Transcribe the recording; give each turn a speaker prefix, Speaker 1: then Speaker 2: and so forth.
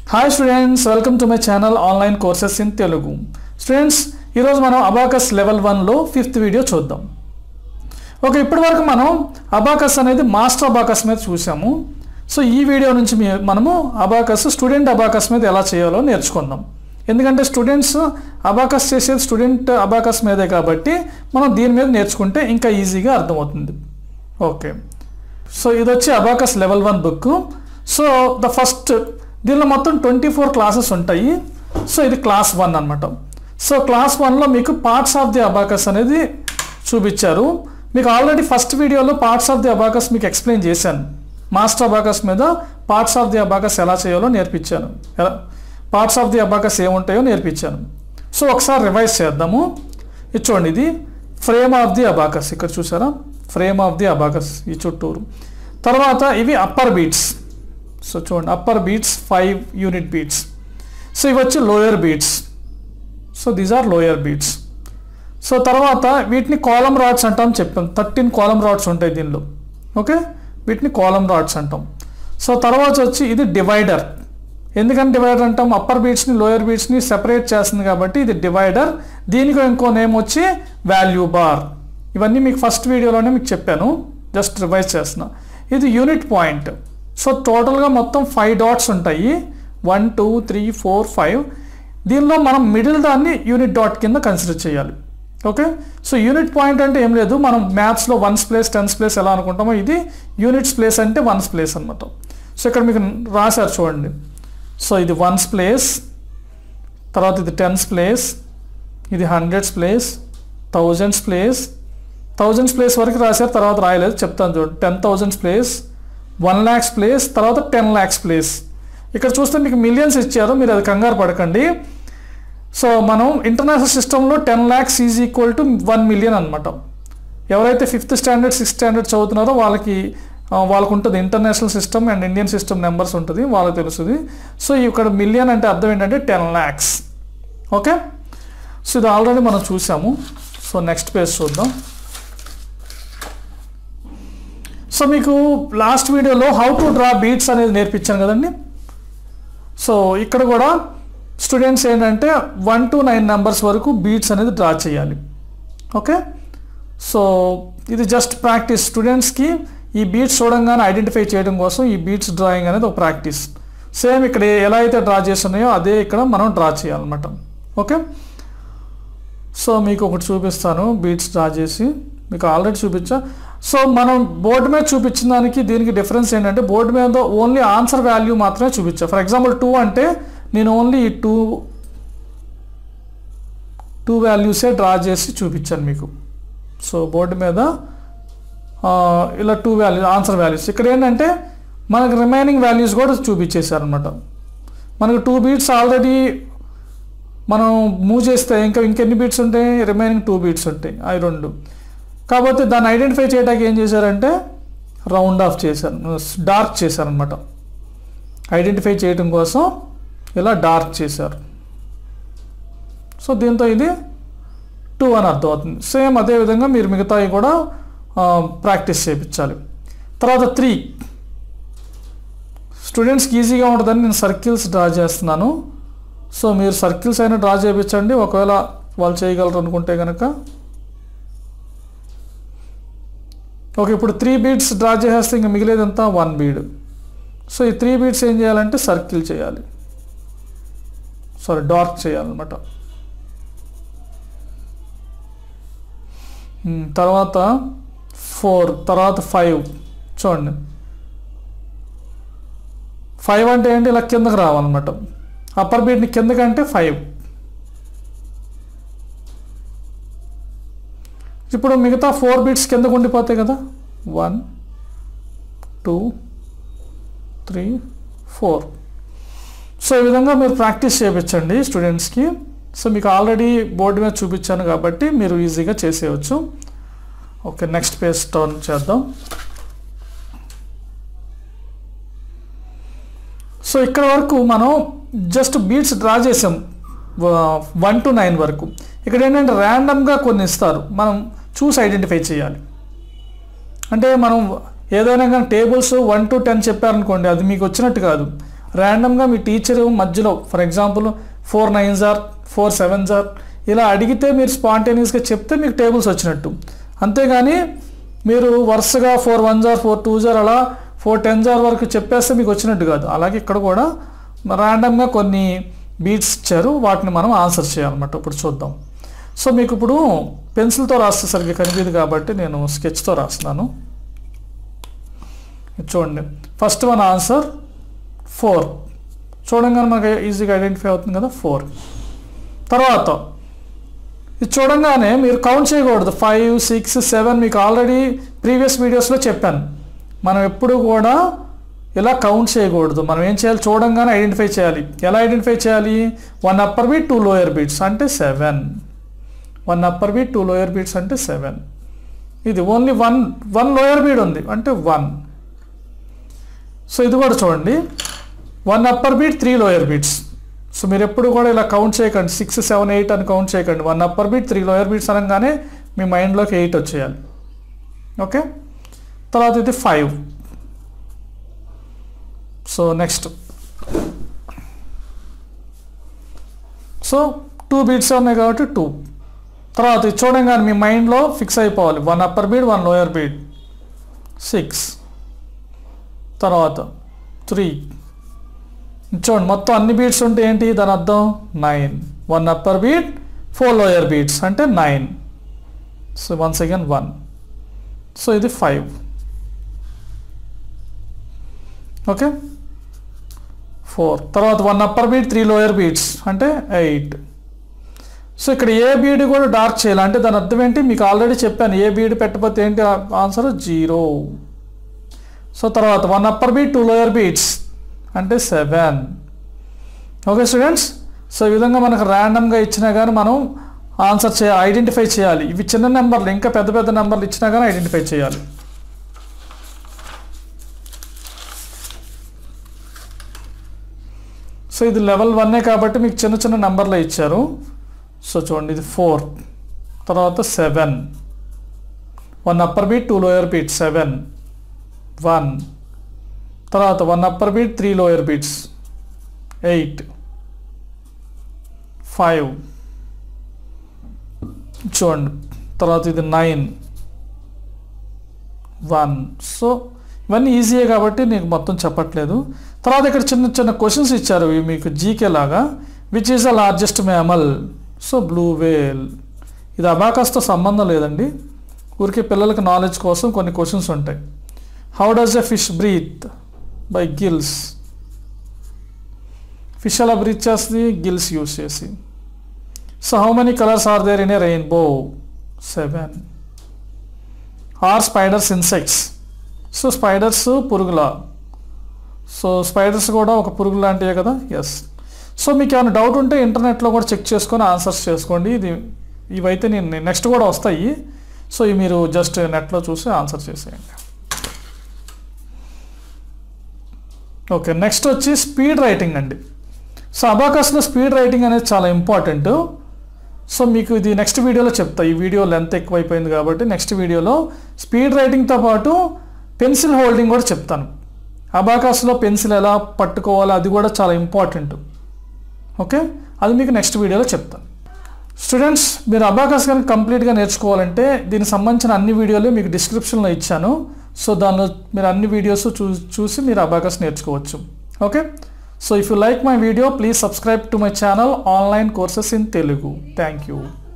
Speaker 1: hi students welcome to my channel online courses in Telugu students ఈరోజు మనం abacus level వన్లో fifth video చూద్దాం okay ఇప్పటి వరకు మనం అబాకస్ అనేది మాస్టర్ అబాకస్ మీద చూసాము సో ఈ వీడియో నుంచి మీ- మనము అబాకస్ స్టూడెంట్ అబాకస్ మీద ఎలా చేయాలో నేర్చుకుందాం ఎందుకంటే స్టూడెంట్స్ అబాకస్ చేసేది స్టూడెంట్ అబాకస్ మీదే కాబట్టి మనం దీని మీద నేర్చుకుంటే ఇంకా ఈజీగా అర్థమవుతుంది ఓకే సో ఇది వచ్చి abacus level one book so the first దీనిలో మొత్తం ట్వంటీ ఫోర్ క్లాసెస్ ఉంటాయి సో ఇది క్లాస్ వన్ అనమాట సో క్లాస్ వన్లో మీకు పార్ట్స్ ఆఫ్ ది అబాకస్ అనేది చూపించారు మీకు ఆల్రెడీ ఫస్ట్ వీడియోలో పార్ట్స్ ఆఫ్ ది అబాకస్ మీకు ఎక్స్ప్లెయిన్ చేశాను మాస్టర్ అబాకస్ మీద పార్ట్స్ ఆఫ్ ది అబాకస్ ఎలా చేయాలో నేర్పించాను ఎలా పార్ట్స్ ఆఫ్ ది అబాకస్ ఏముంటాయో నేర్పించాను సో ఒకసారి రివైజ్ చేద్దాము ఇది చూడండి ఇది ఫ్రేమ్ ఆఫ్ ది అబాకస్ ఇక్కడ చూసారా ఫ్రేమ్ ఆఫ్ ది అబాకస్ ఈ చుట్టూరు తర్వాత ఇవి అప్పర్ బీట్స్ సో చూడండి upper beads five unit beads so ఇవి వచ్చి lower beads so these are lower beads so తర్వాత వీటిని కాలం రాడ్స్ అంటాం చెప్పాం థర్టీన్ కాలం రాడ్స్ ఉంటాయి దీనిలో ఓకే వీటిని కాలం రాడ్స్ అంటాం సో తర్వాత వచ్చి ఇది డివైడర్ ఎందుకని డివైడర్ అంటాం అప్పర్ బీట్స్ని లోయర్ బీట్స్ని సెపరేట్ చేస్తుంది కాబట్టి ఇది డివైడర్ దీనికి ఇంకో నేమ్ వచ్చి వాల్యూ బార్ ఇవన్నీ మీకు ఫస్ట్ వీడియోలోనే మీకు చెప్పాను జస్ట్ రివైజ్ చేస్తున్నా ఇది యూనిట్ పాయింట్ సో టోటల్గా మొత్తం ఫైవ్ డాట్స్ ఉంటాయి one two three four five దీనిలో మనం మిడిల్ దాన్ని యూనిట్ డాట్ కింద కన్సిడర్ చేయాలి ఓకే సో యూనిట్ పాయింట్ అంటే ఏం లేదు మనం మ్యాథ్స్లో వన్స్ ప్లేస్ టెన్స్ ప్లేస్ ఎలా అనుకుంటామో ఇది యూనిట్స్ ప్లేస్ అంటే వన్స్ ప్లేస్ అనమాట సో ఇక్కడ మీకు రాశారు చూడండి సో ఇది వన్స్ ప్లేస్ తర్వాత ఇది టెన్స్ ప్లేస్ ఇది hundreds place thousands place thousands place వరకు రాశారు తర్వాత రాయలేదు చెప్తాను చూడండి ten thousands place one lakhs place తర్వాత టెన్ ల్యాక్స్ ప్లేస్ ఇక్కడ చూస్తే మీకు మిలియన్స్ ఇచ్చారు మీరు అది కంగారు పడకండి సో మనం ఇంటర్నేషనల్ సిస్టంలో ten lakhs is equal to one million అనమాట ఎవరైతే ఫిఫ్త్ స్టాండర్డ్ సిక్స్త్ స్టాండర్డ్ చదువుతున్నారో వాళ్ళకి ఆ, వాళ్ళకు ఉంటుంది international system and Indian system numbers ఉంటుంది వాళ్ళకి తెలుస్తుంది సో ఇక్కడ మిలియన్ అంటే అర్థం ఏంటంటే టెన్ ల్యాక్స్ ఓకే సో ఇది ఆల్రెడీ మనం చూసాము సో నెక్స్ట్ పేజ్ చూద్దాం సో మీకు లాస్ట్ వీడియోలో హౌ టు డ్రా బీట్స్ అనేది నేర్పించాను కదండి సో ఇక్కడ కూడా స్టూడెంట్స్ ఏంటంటే వన్ టు నైన్ నెంబర్స్ వరకు బీట్స్ అనేది డ్రా చేయాలి ఓకే సో ఇది జస్ట్ ప్రాక్టీస్ స్టూడెంట్స్కి ఈ బీట్స్ చూడంగానే ఐడెంటిఫై చేయడం కోసం ఈ బీట్స్ డ్రాయింగ్ అనేది ఒక ప్రాక్టీస్ సేమ్ ఇక్కడ ఎలా అయితే డ్రా చేస్తున్నాయో అదే ఇక్కడ మనం డ్రా చేయాలన్నమాట ఓకే సో మీకు ఒకటి చూపిస్తాను బీట్స్ డ్రా చేసి మీకు ఆల్రెడీ చూపించా సో మనం బోర్డు మీద చూపించిన దానికి దీనికి డిఫరెన్స్ ఏంటంటే బోర్డు మీద ఓన్లీ ఆన్సర్ వాల్యూ మాత్రమే చూపించా ఫర్ ఎగ్జాంపుల్ టూ అంటే నేను ఓన్లీ ఈ టూ టూ వాల్యూసే డ్రా చేసి చూపించాను మీకు సో బోర్డు మీద ఆ, ఇలా టూ వాల్యూస్ ఆన్సర్ వాల్యూస్ ఇక్కడ ఏంటంటే మనకు రిమైనింగ్ వాల్యూస్ కూడా చూపించేశారనమాట మనకు టూ బీట్స్ ఆల్రెడీ మనం మూవ్ చేస్తే ఇంకా ఇంకెన్ని బీట్స్ ఉంటాయి రిమైనింగ్ టూ బీట్స్ ఉంటాయి అవి రెండు కాకపోతే దాన్ని ఐడెంటిఫై చేయడానికి ఏం చేశారంటే రౌండ్ ఆఫ్ చేశారు డార్క్ చేశారనమాట ఐడెంటిఫై చేయడం కోసం ఇలా డార్క్ చేశారు సో దీంతో ఇది టూ అని అర్థం అవుతుంది సేమ్ అదే విధంగా మీరు మిగతావి కూడా ప్రాక్టీస్ చేయించాలి తర్వాత త్రీ స్టూడెంట్స్కి ఈజీగా ఉంటుందని నేను సర్కిల్స్ డ్రా చేస్తున్నాను సో మీరు సర్కిల్స్ అయినా డ్రా చేయించండి ఒకవేళ వాళ్ళు చేయగలరు అనుకుంటే కనుక ఓకే ఇప్పుడు త్రీ బీడ్స్ డ్రా చేసేస్తే ఇంకా మిగిలేదంతా వన్ బీడ్ సో ఈ త్రీ బీడ్స్ ఏం చేయాలంటే సర్కిల్ చేయాలి సారీ డార్క్ చేయాలన్నమాట ఉమ్, తర్వాత ఫోర్ తర్వాత ఫైవ్ చూడండి ఫైవ్ అంటే ఏంటి ఇలా కిందకి రావాలన్నమాట అప్పర్ బీట్ని కిందకంటే ఫైవ్ ఇప్పుడు మిగతా ఫోర్ బీట్స్ కిందకు ఉండిపోతాయి కదా one two three four so ఈ విధంగా మీరు ప్రాక్టీస్ చేయించండి స్టూడెంట్స్కి సో మీకు ఆల్రెడీ బోర్డు మీద చూపించాను కాబట్టి మీరు ఈజీగా చేసేయచ్చు ఓకే నెక్స్ట్ పేజ్ టర్న్ చేద్దాం సో ఇక్కడ వరకు మనం జస్ట్ బీట్స్ డ్రా చేసాం వన్ టు నైన్ వరకు ఇక్కడ ఏంటంటే ర్యాండమ్గా కొన్ని ఇస్తారు మనం చూసి ఐడెంటిఫై చేయాలి అంటే మనం ఏదైనా కానీ టేబుల్స్ వన్ టు టెన్ చెప్పారనుకోండి అది మీకు వచ్చినట్టు కాదు ర్యాండమ్గా మీ టీచర్ మధ్యలో ఫర్ ఎగ్జాంపుల్ ఫోర్ నైన్ జార్ ఫోర్ సెవెన్ జార్ ఇలా అడిగితే మీరు స్పాంటేనియస్గా చెప్తే మీకు టేబుల్స్ వచ్చినట్టు అంతేగాని మీరు వరుసగా ఫోర్ వన్ జార్ ఫోర్ టూ జార్ అలా ఫోర్ టెన్ జార్ వరకు చెప్పేస్తే మీకు వచ్చినట్టు కాదు అలాగే ఇక్కడ కూడా ర్యాండమ్గా కొన్ని బీట్స్ ఇచ్చారు వాటిని మనం ఆన్సర్ చేయాలన్నమాట ఇప్పుడు చూద్దాం సో మీకు ఇప్పుడు పెన్సిల్తో రాస్తే సరిగ్గా కనిపించదు కాబట్టి నేను స్కెచ్తో రాస్తున్నాను ఇది చూడండి ఫస్ట్ వన్ ఆన్సర్ ఫోర్ చూడంగానే మనకి ఈజీగా ఐడెంటిఫై అవుతుంది కదా ఫోర్ తర్వాత ఇది చూడంగానే మీరు కౌంట్ చేయకూడదు ఫైవ్ సిక్స్ సెవెన్ మీకు ఆల్రెడీ ప్రీవియస్ వీడియోస్లో చెప్పాను మనం ఎప్పుడు కూడా ఇలా కౌంట్ చేయకూడదు మనం ఏం చేయాలి చూడంగానే ఐడెంటిఫై చేయాలి ఎలా ఐడెంటిఫై చేయాలి one upper bead two lower beads అంటే seven one upper bead two lower beads అంటే సెవెన్ ఇది only one one lower bead ఉంది అంటే వన్ సో ఇది కూడా చూడండి one upper bead three lower beads so మీరు ఎప్పుడు కూడా ఇలా కౌంట్ చేయకండి సిక్స్ సెవెన్ ఎయిట్ అని కౌంట్ చేయకండి one upper bead three lower beads అనగానే మీ మైండ్లోకి ఎయిట్ వచ్చేయాలి ఓకే తర్వాత ఇది five so next so two beads ఉన్నాయి కాబట్టి టూ తర్వాత ఇది చూడంగానే మీ మైండ్లో ఫిక్స్ అయిపోవాలి one upper bead one lower bead six తర్వాత త్రీ చూడండి మొత్తం అన్ని బీట్స్ ఉంటే ఏంటి దాని అర్థం nine one upper bead four lower beads అంటే nine so once again one so ఇది ఫైవ్ ఓకే ఫోర్ తర్వాత one upper bead three lower beads అంటే ఎయిట్ సో ఇక్కడ ఏ బీడ్ కూడా డార్క్ చేయాలి అంటే దాని అర్థం ఏంటి మీకు ఆల్రెడీ చెప్పాను ఏ బీడ్ పెట్టకపోతే ఏంటి ఆన్సర్ జీరో సో తర్వాత one upper bead two lower beads అంటే సెవెన్ ఓకే స్టూడెంట్స్ సో ఈ విధంగా మనకు ర్యాండమ్గా ఇచ్చినా కానీ మనం ఆన్సర్ చే ఐడెంటిఫై చేయాలి ఇవి చిన్న నెంబర్లు ఇంకా పెద్ద పెద్ద నెంబర్లు ఇచ్చినా కానీ ఐడెంటిఫై చేయాలి సో ఇది లెవెల్ వన్నే కాబట్టి మీకు చిన్న చిన్న నెంబర్లే ఇచ్చారు సో చూడండి ఇది ఫోర్ తర్వాత seven one upper bead two lower bead seven one తర్వాత one upper bead three lower beads eight five చూడండి తర్వాత ఇది నైన్ వన్ సో ఇవన్నీ ఈజీయే కాబట్టి నీకు మొత్తం చెప్పట్లేదు తర్వాత ఇక్కడ చిన్న చిన్న క్వశ్చన్స్ ఇచ్చారు ఇవి మీకు జీకే లాగా which is the largest mammal so blue whale ఇది అబాకస్తో సంబంధం లేదండి ఊరికే పిల్లలకి నాలెడ్జ్ కోసం కొన్ని క్వశ్చన్స్ ఉంటాయి how does a fish breathe by gills fish ఎలా బ్రీత్ చేస్తుంది గిల్స్ యూస్ చేసి so how many colours are there in a rainbow seven are spiders insects so spiders పురుగుల సో స్పైడర్స్ కూడా ఒక పురుగు లాంటివే కదా ఎస్ సో మీకు ఏమైనా డౌట్ ఉంటే ఇంటర్నెట్లో కూడా చెక్ చేసుకొని ఆన్సర్స్ చేసుకోండి ఇది ఇవైతే నేను నెక్స్ట్ కూడా వస్తాయి సో ఇవి మీరు జస్ట్ నెట్లో చూసి ఆన్సర్ చేసేయండి ఓకే నెక్స్ట్ వచ్చి స్పీడ్ రైటింగ్ అండి సో అబాకస్లో స్పీడ్ రైటింగ్ అనేది చాలా ఇంపార్టెంట్ సో మీకు ఇది నెక్స్ట్ వీడియోలో చెప్తా ఈ వీడియో లెంత్ ఎక్కువైపోయింది కాబట్టి నెక్స్ట్ వీడియోలో స్పీడ్ రైటింగ్తో పాటు పెన్సిల్ హోల్డింగ్ కూడా చెప్తాను అబాకాస్లో పెన్సిల్ ఎలా పట్టుకోవాలో అది కూడా చాలా ఇంపార్టెంట్ ఓకే అది మీకు నెక్స్ట్ వీడియోలో చెప్తాను స్టూడెంట్స్ మీరు అబాకాస్ కనుక కంప్లీట్గా నేర్చుకోవాలంటే దీనికి సంబంధించిన అన్ని వీడియోలు మీకు డిస్క్రిప్షన్లో ఇచ్చాను సో దానిలో మీరు అన్ని వీడియోస్ చూ చూసి మీరు అబాకస్ నేర్చుకోవచ్చు okay so if you like my video please subscribe to my channel online courses in Telugu thank you